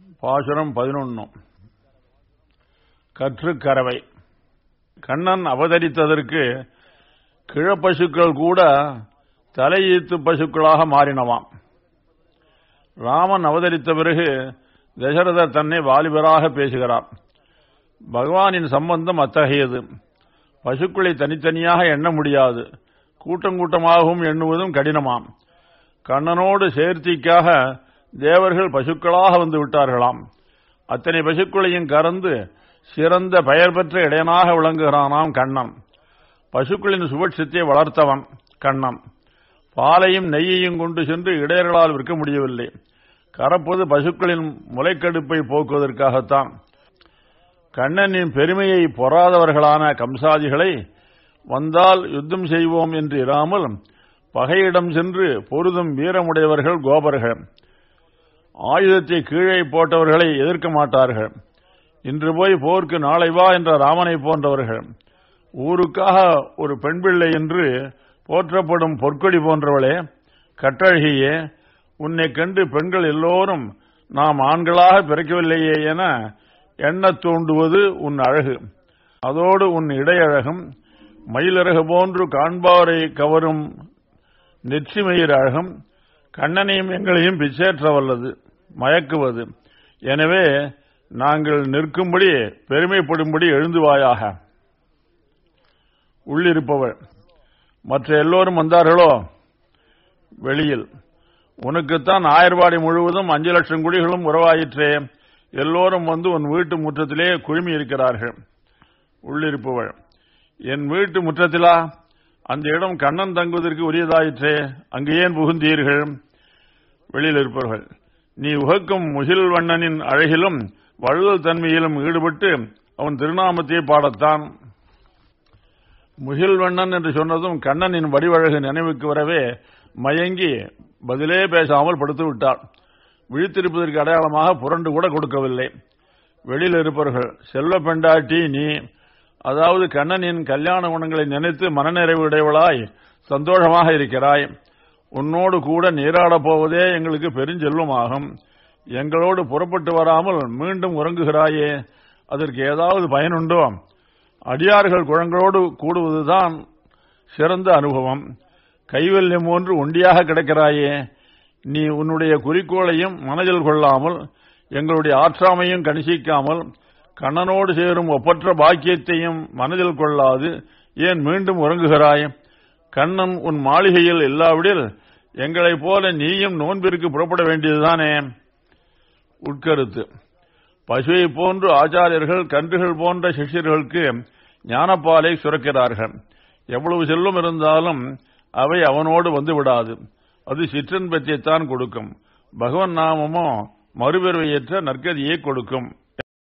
பாசுரம் பதினொன்னு கற்றுக்கறவை கண்ணன் அவதரித்ததற்கு கிழப்பசுக்கள் கூட தலையீத்து பசுக்களாக மாறினவாம் ராமன் அவதரித்த பிறகு தசரதர் தன்னை வாலிபராக பேசுகிறார் பகவானின் சம்பந்தம் அத்தகையது பசுக்களை தனித்தனியாக எண்ண முடியாது கூட்டம் கூட்டமாகவும் எண்ணுவதும் கடினமாம் கண்ணனோடு சேர்த்திக்காக தேவர்கள் பசுக்களாக வந்து விட்டார்களாம் அத்தனை பசுக்களையும் கறந்து சிறந்த பெயர் பெற்ற இடையனாக விளங்குகிறானாம் கண்ணன் பசுக்களின் சுபட்சத்தை வளர்த்தவன் கண்ணன் பாலையும் நெய்யையும் கொண்டு சென்று இடையர்களால் விற்க முடியவில்லை கறப்பது பசுக்களின் முளைக்கடுப்பை போக்குவதற்காகத்தான் கண்ணனின் பெருமையை பொறாதவர்களான கம்சாதிகளை வந்தால் யுத்தம் செய்வோம் என்று இராமல் பகையிடம் சென்று பொருதும் வீரமுடையவர்கள் கோபர்கள் ஆயுதத்தை கீழே போட்டவர்களை எதிர்க்க மாட்டார்கள் இன்று போய் போர்க்கு நாளை வா என்ற ராமனை போன்றவர்கள் ஊருக்காக ஒரு பெண் பிள்ளை என்று போற்றப்படும் பொற்கொடி போன்றவளே கட்டழகியே உன்னை கண்டு பெண்கள் எல்லோரும் நாம் ஆண்களாக பிறக்கவில்லையே என எண்ணத் தூண்டுவது உன் அழகு அதோடு உன் இடையழகும் மயிலழகு போன்று காண்பாரை கவரும் நெற்றிமயிர் அழகும் கண்ணனையும் எங்களையும் பிச்சேற்ற வல்லது மயக்குவது எனவே நாங்கள் நிற்கும்படி பெருமைப்படும்படி எழுந்துவாயாக உள்ளிருப்பவள் மற்ற எல்லோரும் வந்தார்களோ வெளியில் உனக்குத்தான் ஆயர்வாடி முழுவதும் அஞ்சு லட்சம் குடிகளும் உறவாயிற்றே எல்லோரும் வந்து உன் வீட்டு முற்றத்திலே குழுமி இருக்கிறார்கள் உள்ளிருப்பவள் என் வீட்டு முற்றத்திலா அந்த இடம் கண்ணன் தங்குவதற்கு உரியதாயிற்றே அங்கு ஏன் புகுந்தீர்கள் வெளியில் இருப்பவர்கள் நீ உகக்கும் முகில் வண்ணனின் அழகிலும் வழுதல் தன்மையிலும் ஈடுபட்டு அவன் திருநாமத்தை பாடத்தான் முகில்வண்ணன் என்று சொன்னதும் கண்ணனின் வடிவழகு நினைவுக்கு வரவே மயங்கி பதிலே பேசாமல் படுத்து விட்டாள் விழித்திருப்பதற்கு அடையாளமாக புரண்டு கூட கொடுக்கவில்லை வெளியில் இருப்பவர்கள் செல்வ பெண்டாட்டி நீ அதாவது கண்ணனின் கல்யாண குணங்களை நினைத்து மனநிறைவு உடையவளாய் சந்தோஷமாக இருக்கிறாய் உன்னோடு கூட நீராடப் போவதே எங்களுக்கு பெருஞ்செல்வமாகும் எங்களோடு புறப்பட்டு வராமல் மீண்டும் உறங்குகிறாயே அதற்கு ஏதாவது பயனுண்டோ அடியார்கள் குழங்களோடு கூடுவதுதான் சிறந்த அனுபவம் கைவல்யம் ஒன்று ஒண்டியாக கிடக்கிறாயே நீ உன்னுடைய குறிக்கோளையும் மனதில் கொள்ளாமல் எங்களுடைய ஆற்றாமையும் கணிசிக்காமல் கண்ணனோடு சேரும் ஒப்பற்ற பாக்கியத்தையும் மனதில் கொள்ளாது ஏன் மீண்டும் உறங்குகிறாய் கண்ணன் உன் மாளிகையில் இல்லாவிடில் எங்களைப் போல நீயும் நோன்பிற்கு புறப்பட வேண்டியதுதானே உட்கருத்து பசுவை போன்று ஆச்சாரியர்கள் கன்றுகள் போன்ற சிஷ்யர்களுக்கு ஞானப்பாலை சுரக்கிறார்கள் எவ்வளவு செல்வம் இருந்தாலும் அவை அவனோடு வந்து விடாது அது சிற்றன்பத்தைத்தான் கொடுக்கும் பகவன் நாமமோ மறுபிறவையற்ற நற்கதியை கொடுக்கும்